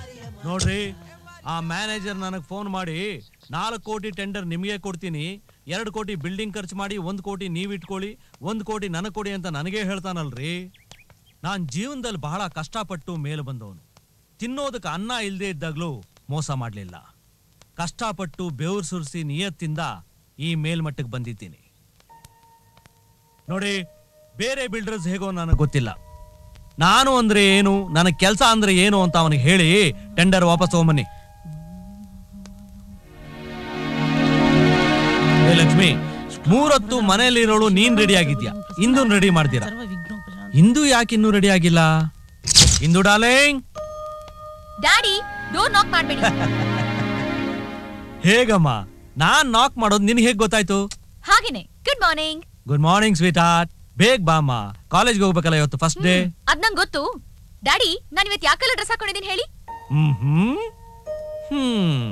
ನೋಡ್ರಿ ಆ ಮ್ಯಾನೇಜರ್ ನನಗೆ ಫೋನ್ ಮಾಡಿ ನಾಲ್ಕು ಕೋಟಿ ಟೆಂಡರ್ ನಿಮಗೆ ಕೊಡ್ತೀನಿ ಎರಡು ಕೋಟಿ ಬಿಲ್ಡಿಂಗ್ ಖರ್ಚು ಮಾಡಿ ಒಂದು ಕೋಟಿ ನೀವು ಇಟ್ಕೊಳ್ಳಿ ಒಂದು ಕೋಟಿ ನನಗೆ ಕೊಡಿ ಅಂತ ನನಗೇ ಹೇಳ್ತಾನಲ್ರಿ ನಾನು ಜೀವನದಲ್ಲಿ ಬಹಳ ಕಷ್ಟಪಟ್ಟು ಮೇಲೆ ಬಂದವನು ತಿನ್ನೋದಕ್ಕೆ ಅನ್ನ ಇಲ್ಲದೆ ಇದ್ದಾಗಲೂ ಮೋಸ ಮಾಡಲಿಲ್ಲ ಕಷ್ಟಪಟ್ಟು ಬೆವರು ಸುರಿಸಿ ನಿಯತ್ತಿಂದ ಈ ಮೇಲ್ಮಟ್ಟಕ್ಕೆ ಬಂದಿದ್ದೀನಿ ನೋಡಿ ಬೇರೆ ಬಿಲ್ಡರ್ಸ್ ಹೇಗೋ ನನಗೆ ಗೊತ್ತಿಲ್ಲ ನಾನು ಅಂದ್ರೆ ಏನು ನನ್ನ ಕೆಲಸ ಅಂದ್ರೆ ಏನು ಅಂತ ಅವನಿಗೆ ಹೇಳಿ ಟೆಂಡರ್ ವಾಪಸ್ ತಗೊಂಬನ್ನಿ ಏ ಲಕ್ಷ್ಮಿ ಮೂರೊತ್ತು ಮನೆಯಲ್ಲಿರೋಳು ನೀನ್ ರೆಡಿ ಆಗಿದ್ಯಾ ಇಂದು ರೆಡಿ ಮಾಡ್ತೀರಾ ಇಂದು ಯಾಕೆ ಇನ್ನೂ ರೆಡಿ ಆಗಿಲ್ಲ ಇಂದು ಡಾರ್ಲಿಂಗ್ ಡ್ಯಾಡಿ ಡೋರ್ ನಾಕ್ ಮಾಡ್ಬೇಡಿ ಹೇಗಮ್ಮ ನಾನ್ ನಾಕ್ ಮಾಡೋದು ನಿನ್ಗೆ ಹೇಗ್ ಗೊತ್ತಾಯ್ತು ಹಾಗೇನೆ good morning good morning sweetheart ಬೇಗ ಬಾಮ್ಮ ಕಾಲೇಜ್ಗೆ ಹೋಗ್ಬೇಕಲ್ಲ ಇವತ್ತು ಫಸ್ಟ್ ಡೇ ಅದ್ ನಂಗ್ ಗೊತ್ತು ಡ್ಯಾಡಿ ನಾನ್ ಇವತ್ತು ಯಾಕಲ್ಲ ಡ್ರೆಸ್ ಹಾಕೊಂಡಿದ್ದೀನಿ ಹೇಳಿ ಹ್ಮ್ ಹ್ಮ್ ಹ್ಮ್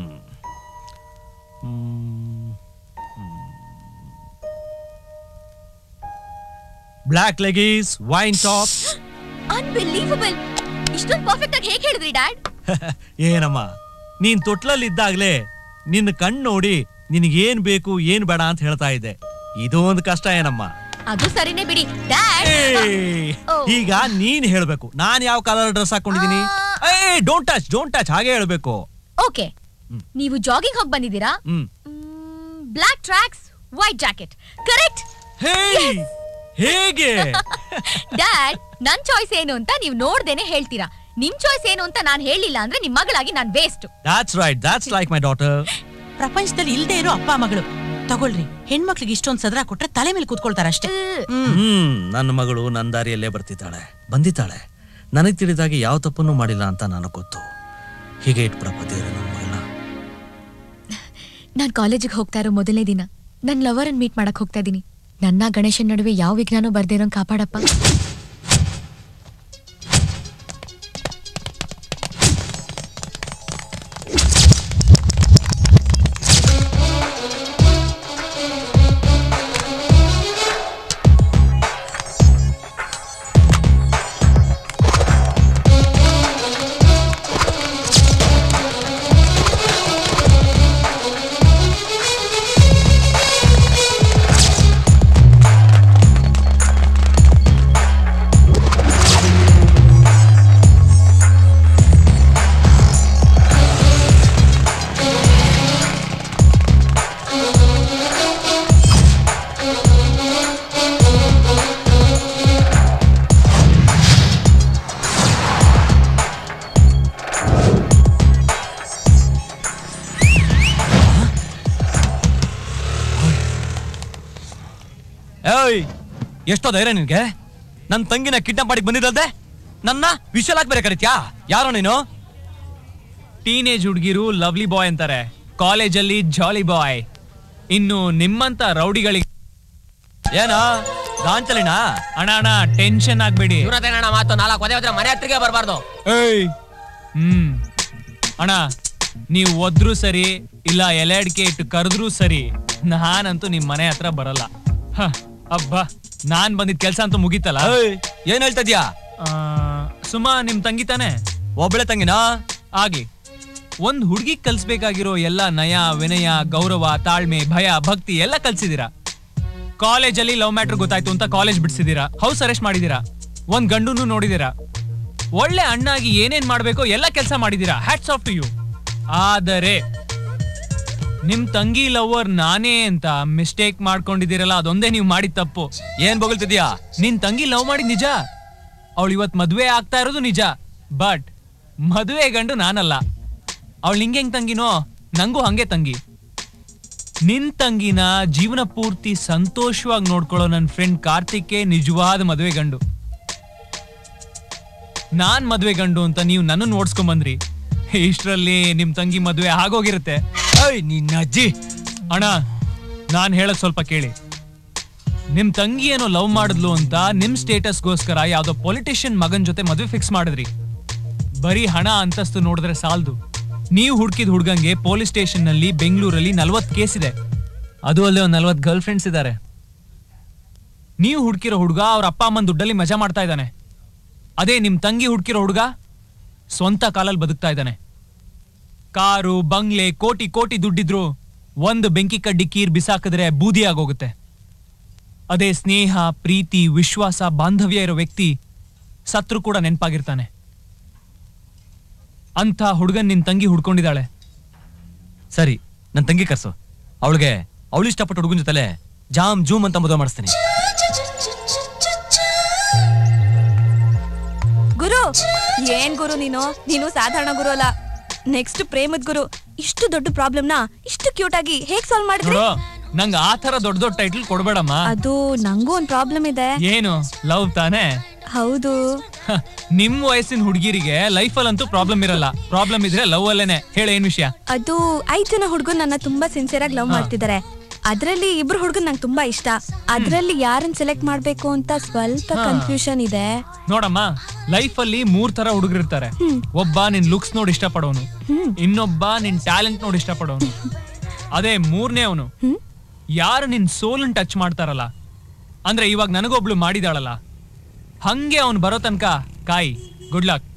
black leggings wine top unbelievable ಇಷ್ಟೊಂದು ಪರ್ಫೆಕ್ಟ್ ಆಗಿ ಹೇಗೆ ಹೇಳಿದ್ರಿ ಡ್ಯಾಡ್ ಏನಮ್ಮ ನೀನ್ ತೊಟ್ಲಲ್ಲಿ ಇದ್ದಾಗ್ಲೇ ನಿನ್ನ ಕಣ್ಣು ನೋಡಿ ನಿನಗೇನ್ ಬೇಕು ಏನ್ ಬೇಡ ಅಂತ ಹೇಳ್ತಾ ಇದ್ದೆ ಇದು ಒಂದು ಕಷ್ಟ ಏನಮ್ಮ ಅದು ಸರಿನೇ ಬಿಡಿ ಡ್ಯಾಡ್ ಏಯ್, ಓ. ಈಗ ನೀನ್ ಹೇಳ್ಬೇಕು ನಾನ್ ಯಾವ ಕಲರ್ ಡ್ರೆಸ್ ಹಾಕೊಂಡಿದೀನಿ ಏ ಡೋಂಟ್ ಟಚ್ ಡೋಂಟ್ ಟಚ್ ಹಾಗೆ ಹೇಳ್ಬೇಕು ಓಕೆ ನೀವು ಜಾಗಿಂಗ್ ಹೋಗಿ ಬಂದಿದ್ದೀರಾ ಹ್ಮ್ black tracks white jacket correct hey ಹೇಗೆ ಡ್ಯಾಡ್ ನನ್ ಚಾಯ್ಸ್ ಏನು ಅಂತ ನೀವು ನೋಡ್ದೇನೆ ಹೇಳ್ತೀರಾ ನಿಮ್ ಚಾಯ್ಸ್ ಏನು ಅಂತ ನಾನ್ ಹೇಳಿಲ್ಲ ಅಂದ್ರೆ ನಿಮ್ ಮಗಳಾಗಿ ನಾನ್ waste that's right that's like my daughter ಪ್ರಪಂಚದಲ್ಲಿ ಇಲ್ದೇ ಇರೋ ಅಪ್ಪ ಮಗಳು ತಗೊಳ್ರಿ ಹೆಣ್ಮಕ್ಳಿಗೆ ಇಷ್ಟೊಂದ್ ಸದರ ಕೊಟ್ರೆ ತಲೆ ಮೇಲೆ ಕೂತ್ಕೊಳ್ತಾರಷ್ಟೇ ಹ್ಮ್ ನನ್ನ ಮಗಳು ನನ್ನ ದಾರಿಯಲ್ಲೇ ಬರ್ತಿದ್ದಾಳೆ ಬಂದಿದ್ದಾಳೆ ನನಗೆ ತಿಳಿದಾಗೆ ಯಾವ ತಪ್ಪನ್ನು ಮಾಡಿಲ್ಲ ಅಂತ ನನಗೆ ಗೊತ್ತು ಹೀಗೆ ಇಟ್ಬಿಡಪ್ಪ ದೇವ್ರೆ ನನ್ನ ಮಗಳನ್ನ ನಾನ್ ಕಾಲೇಜಿಗೆ ಹೋಗ್ತಾ ಇರೋ ಮೊದಲನೇ ದಿನ ನನ್ ಲವರ್ ಅನ್ ಮೀಟ್ ಮಾಡಕ್ ಹೋಗ್ತಾ ಇದೀನಿ ನನ್ನ ಗಣೇಶನ್ ನಡುವೆ ಯಾವ ವಿಘ್ನನೂ ಬರ್ದಿರೋ ಕಾಪಾಡಪ್ಪ ಏಯ್ ಎಷ್ಟೋ ಧೈರ್ಯ ನಿನ್ಗೆ ನನ್ನ ತಂಗಿನ ಕಿಡ್ನಾಪ್ ಮಾಡಿ ಬಂದಿದ್ದಲ್ದೆ ನನ್ನ ವಿಶಾಲಾಗ್ ಬೇರೆ ಕರಿತ್ಯಾ ಯಾರೋ ನೀನು ಟೀನೇಜ್ ಹುಡುಗಿರು ಲವ್ಲಿ ಬಾಯ್ ಅಂತಾರೆ ಕಾಲೇಜಲ್ಲಿ ಜಾಲಿ ಬಾಯ್ ಇನ್ನು ನಿಮ್ಮಂತ ರೌಡಿಗಳಿಗೆ ಏನೋ ಗಾಂಚಲಿನ ಅಣ್ಣ ಅಣ್ಣ ಟೆನ್ಷನ್ ಆಗ್ಬೇಡಿ ಇವ್ರದೇನಣ್ಣ ಮಾತು ನಾಲ್ಕು ಒದೆ ಹೋದ್ರೆ ಮನೆ ಹತ್ತಿರಿಗೆ ಬರಬಾರ್ದು ಏಯ್ ಹ್ಮ್ ಅಣ್ಣ ನೀವು ಒದ್ರು ಸರಿ ಇಲ್ಲ ಎಲೆ ಅಡಿಕೆ ಇಟ್ಟು ಕರೆದ್ರೂ ಸರಿ ನಾನಂತೂ ನಿಮ್ ಮನೆ ಹತ್ರ ಬರಲ್ಲ ಹ, ಅಬ್ಬಾ ನಾನ್ ಬಂದಿದ್ ಕೆಲ್ಸ ಅಂತೂ ಮುಗೀತಲ್ಲ ಏಯ್ ಏನ್ ಹೇಳ್ತಾ ಇದ್ಯಾ ಆ, ಸುಮಾ ನಿಮ್ ತಂಗಿ ತಾನೆ ಒಬ್ಳೆ ತಂಗಿನಾ ಆಗ್ಲಿ ಒಂದ್ ಹುಡ್ಗಿ ಕಲ್ಸ್ಬೇಕಾಗಿರೋ ಎಲ್ಲ ನಯ ವಿನಯ ಗೌರವ ತಾಳ್ಮೆ ಭಯ ಭಕ್ತಿ ಎಲ್ಲ ಕಲ್ಸಿದೀರಾ ಕಾಲೇಜಲ್ಲಿ ಲವ್ ಮ್ಯಾಟ್ರ್ ಗೊತ್ತಾಯ್ತು ಅಂತ ಕಾಲೇಜ್ ಬಿಡ್ಸಿದೀರಾ ಹೌಸ್ ಅರೆಸ್ಟ್ ಮಾಡಿದೀರಾ ಒಂದ್ ಗಂಡುನು ನೋಡಿದೀರಾ ಒಳ್ಳೆ ಅಣ್ಣಾಗಿ ಏನೇನ್ ಮಾಡ್ಬೇಕೋ ಎಲ್ಲ ಕೆಲಸ ಮಾಡಿದೀರಾ ಹ್ಯಾಟ್ಸ್ ಆಫ್ ಟು ಯು ಆದರೆ ನಿಮ್ ತಂಗಿ ಲವರ್ ನಾನೇ ಅಂತ ಮಿಸ್ಟೇಕ್ ಮಾಡ್ಕೊಂಡಿದ್ದೀರಲ್ಲ ಅದೊಂದೇ ನೀವು ಮಾಡಿದ ತಪ್ಪು ಏನ್ ಬೊಗಳ್ತಿದ್ಯಾ ನಿನ್ ತಂಗಿ ಲವ್ ಮಾಡಿದ್ ನಿಜ ಅವಳು ಇವತ್ ಮದ್ವೆ ಆಗ್ತಾ ಇರೋದು ನಿಜ ಬಟ್ ಮದುವೆ ಗಂಡು ನಾನಲ್ಲ ಅವಳು ನಿಂಗೆ ಹೆಂಗ್ ತಂಗಿನೋ ನಂಗೂ ಹಂಗೆ ತಂಗಿ ನಿನ್ ತಂಗಿನ ಜೀವನ ಪೂರ್ತಿ ಸಂತೋಷವಾಗಿ ನೋಡ್ಕೊಳ್ಳೋ ನನ್ನ ಫ್ರೆಂಡ್ ಕಾರ್ತಿಕ್ಕೆ ನಿಜವಾದ ಮದುವೆ ಗಂಡು ನಾನ್ ಮದುವೆ ಗಂಡು ಅಂತ ನೀವು ನನ್ನನ್ನು ಓಡಿಸ್ಕೊಂಡ್ ಬಂದ್ರಿ ಇಷ್ಟರಲ್ಲಿ ನಿಮ್ ತಂಗಿ ಮದುವೆ ಆಗೋಗಿರುತ್ತೆ ಏಯ್ ನಿನ್ನ ಅಜ್ಜಿ ಅಣ್ಣ ನಾನ್ ಹೇಳೋದ್ ಸ್ವಲ್ಪ ಕೇಳಿ ನಿಮ್ ತಂಗಿ ಏನೋ ಲವ್ ಮಾಡಿದ್ಲು ಅಂತ ನಿಮ್ ಸ್ಟೇಟಸ್ಗೋಸ್ಕರ ಯಾವ್ದೋ ಪೊಲಿಟಿಷಿಯನ್ ಮಗನ್ ಜೊತೆ ಮದುವೆ ಫಿಕ್ಸ್ ಮಾಡಿದ್ರಿ ಬರೀ ಹಣ ಅಂತಸ್ತು ನೋಡಿದ್ರೆ ಸಾಲ್ದು ನೀವು ಹುಡುಕಿದ ಹುಡ್ಗಂಗೆ ಪೊಲೀಸ್ ಸ್ಟೇಷನ್ ನಲ್ಲಿ ಬೆಂಗಳೂರಲ್ಲಿ ನಲ್ವತ್ ಕೇಸ್ ಇದೆ ಅದು ಅಲ್ಲೇ ಒಂದ್ ನಲ್ವತ್ ಗರ್ಲ್ ಫ್ರೆಂಡ್ಸ್ ಇದ್ದಾರೆ ನೀವು ಹುಡುಕಿರೋ ಹುಡುಗ ಅವ್ರ ಅಪ್ಪ ಅಮ್ಮನ ದುಡ್ಡಲ್ಲಿ ಮಜಾ ಮಾಡ್ತಾ ಇದ್ದಾನೆ ಅದೇ ನಿಮ್ ತಂಗಿ ಹುಡುಕಿರೋ ಹುಡುಗ ಸ್ವಂತ ಕಾಲಲ್ಲಿ ಬದುಕ್ತಾ ಇದ್ದಾನೆ ಕಾರು ಬಂಗ್ಲೆ ಕೋಟಿ ಕೋಟಿ ದುಡ್ಡಿದ್ರು ಒಂದು ಬೆಂಕಿ ಕಡ್ಡಿ ಕೀರ್ ಬಿಸಾಕಿದ್ರೆ ಬೂದಿ ಆಗೋಗುತ್ತೆ ಅದೇ ಸ್ನೇಹ ಪ್ರೀತಿ ವಿಶ್ವಾಸ ಬಾಂಧವ್ಯ ಇರೋ ವ್ಯಕ್ತಿ ಸತ್ರು ಕೂಡ ನೆನಪಾಗಿರ್ತಾನೆ ಅಂತ ಹುಡುಗನ್ ನಿನ್ ತಂಗಿ ಹುಡ್ಕೊಂಡಿದ್ದಾಳೆ ಸರಿ ನನ್ ತಂಗಿ ಕರ್ಸು ಅವಳಿಗೆ ಅವಳು ಇಷ್ಟಪಟ್ಟು ಹುಡುಗನ ಜೊತೆಲೆ ಜಾಮ್ ಜೂಮ್ ಅಂತ ಮದುವೆ ಮಾಡಿಸ್ತೀನಿ ಗುರು ಏನ್ ಗುರು ನೀನು ನೀನು ಸಾಧಾರಣ ಗುರು ಅಲ್ಲ ನೆಕ್ಸ್ಟ್ ಪ್ರೇಮದ ಗುರು ಇಷ್ಟು ದೊಡ್ಡ ಪ್ರಾಬ್ಲಮ್ನ ಇಷ್ಟು ಕ್ಯೂಟ್ ಆಗಿ ಹೇಗ್ ಸಾಲ್ವ್ ಮಾಡಿದ್ರಿ ನೋಡು ನಂಗೆ ಆ ತರ ದೊಡ್ಡ ದೊಡ್ಡ ಟೈಟಲ್ ಕೊಡ್ಬೇಡಮ್ಮ ಅದು ನಂಗೂ ಒಂದ್ ಪ್ರಾಬ್ಲಮ್ ಇದೆ ಏನು ಲವ್ ತಾನೇ ಹೌದು ಹ, ನಿಮ್ ವಯಸ್ಸಿನ ಹುಡುಗಿರಿಗೆ ಲೈಫಲ್ಲಂತೂ ಪ್ರಾಬ್ಲಮ್ ಇರಲ್ಲ ಪ್ರಾಬ್ಲಮ್ ಇದ್ರೆ ಲವ್ ಅಲ್ಲೇನೆ ಹೇಳ ಏನ್ ವಿಷಯ ಅದು ಐದ್ ಜನ ಹುಡುಗನ್ ನನ್ನ ತುಂಬಾ ಸಿನ್ಸಿಯರ್ ಆಗಿ ಲವ್ ಮಾಡ್ತಿದ್ದಾರೆ ಅದ್ರಲ್ಲಿ ಇಬ್ರು ಹುಡುಗನ್ ನಂಗೆ ತುಂಬಾ ಇಷ್ಟ ಅದ್ರಲ್ಲಿ ಯಾರನ್ನ ಸೆಲೆಕ್ಟ್ ಮಾಡ್ಬೇಕು ಅಂತ ಸ್ವಲ್ಪ ಕನ್ಫ್ಯೂಷನ್ ಇದೆ ನೋಡಮ್ಮ ಲೈಫ್ ಅಲ್ಲಿ ಮೂರ್ ತರ ಹುಡುಗರಿರ್ತಾರೆ ಒಬ್ಬ ನಿನ್ ಲುಕ್ಸ್ ನೋಡಿ ಇಷ್ಟಪಡೋನು ಇನ್ನೊಬ್ಬ ನಿನ್ ಟ್ಯಾಲೆಂಟ್ ನೋಡಿ ಇಷ್ಟಪಡೋನು ಅದೇ ಮೂರನೇ ಅವನು ಯಾರು ನಿನ್ ಸೋಲನ್ ಟಚ್ ಮಾಡ್ತಾರಲ್ಲ ಅಂದ್ರೆ ಇವಾಗ ನನಗೊಬ್ಳು ಮಾಡಿದಾಳಲ್ಲ ಹಂಗೆ ಅವ್ನು ಬರೋ ತನಕ ಕಾಯಿ ಗುಡ್ ಲಕ್